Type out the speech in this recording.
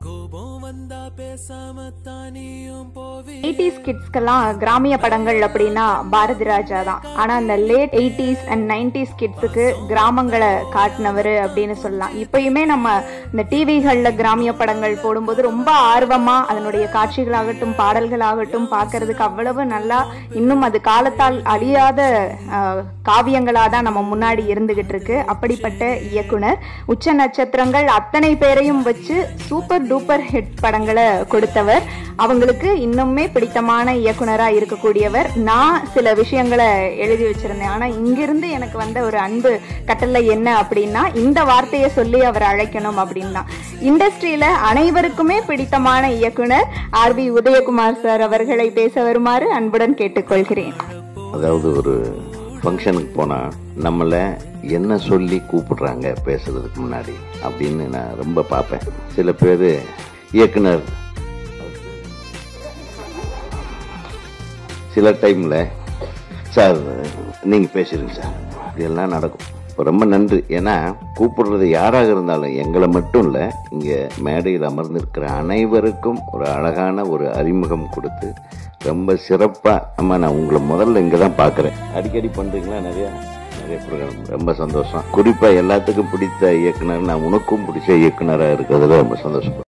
eighties கிட்ஸ்க்கெல்லாம் கிராமிய படங்கள் அப்படின்னா பாரதி ராஜா தான் ஆனா அந்த லேட் எயிட்டிஸ் அண்ட் நைன்டிஸ் கிட்ஸுக்கு கிராமங்களை காட்டினவர் அப்படின்னு சொல்லலாம் இப்பயுமே நம்ம இந்த டிவிகள்ல கிராமிய படங்கள் போடும்போது ரொம்ப ஆர்வமா அதனுடைய காட்சிகளாகட்டும் பாடல்களாகட்டும் பார்க்கிறதுக்கு அவ்வளவு நல்லா இன்னும் அது காலத்தால் அழியாத ஆஹ், காவியங்களா தான் நம்ம முன்னாடி இருந்துகிட்டு இருக்கு அப்படிப்பட்ட இயக்குனர் உச்ச நட்சத்திரங்கள் அத்தனை பேரையும் வச்சு சூப்பர் டூப்பர் ஹிட் படங்களை கொடுத்தவர் அவங்களுக்கு இன்னுமே பிடித்தமான இயக்குனரா இருக்கக்கூடியவர் நான் சில விஷயங்களை எழுதி வச்சிருந்தேன் ஆனா இங்கிருந்து எனக்கு வந்த ஒரு அன்பு கட்டளை என்ன அப்படின்னா இந்த வார்த்தையை சொல்லி அவர் அழைக்கணும் அப்படின்னா இண்டஸ்ட்ரியில அனைவருக்குமே பிடித்தமான இயக்குனர் ஆர் வி உதயகுமார் சார் அவர்களை பேச வருமாறு அன்புடன் கேட்டுக்கொள்கிறேன் அதாவது ஒரு ஃபங்க்ஷனுக்கு போனா நம்மள என்ன சொல்லி கூப்பிடுறாங்க பேசுறதுக்கு முன்னாடி அப்படின்னு நான் ரொம்ப பார்ப்பேன் சில பேர் இயக்குனர் சில டைம்ல சார் நீங்க பேசுறீங்க சார் இப்படியெல்லாம் நடக்கும் இப்ப ரொம்ப நன்றி ஏன்னா கூப்பிடுறது யாராக இருந்தாலும் எங்களை மட்டும் இல்ல இங்க மேடையில் அமர்ந்திருக்கிற அனைவருக்கும் ஒரு அழகான ஒரு அறிமுகம் கொடுத்து ரொம்ப சிறப்பா அம்மா நான் உங்களை முதல்ல இங்க தான் பாக்குறேன் அடிக்கடி பண்றீங்களா நிறைய நிறைய ப்ரோக்ராம் ரொம்ப சந்தோஷம் குறிப்பா எல்லாத்துக்கும் பிடித்த இயக்குனர் நான் உனக்கும் பிடிச்ச இயக்குனரா இருக்கிறதுல ரொம்ப சந்தோஷம்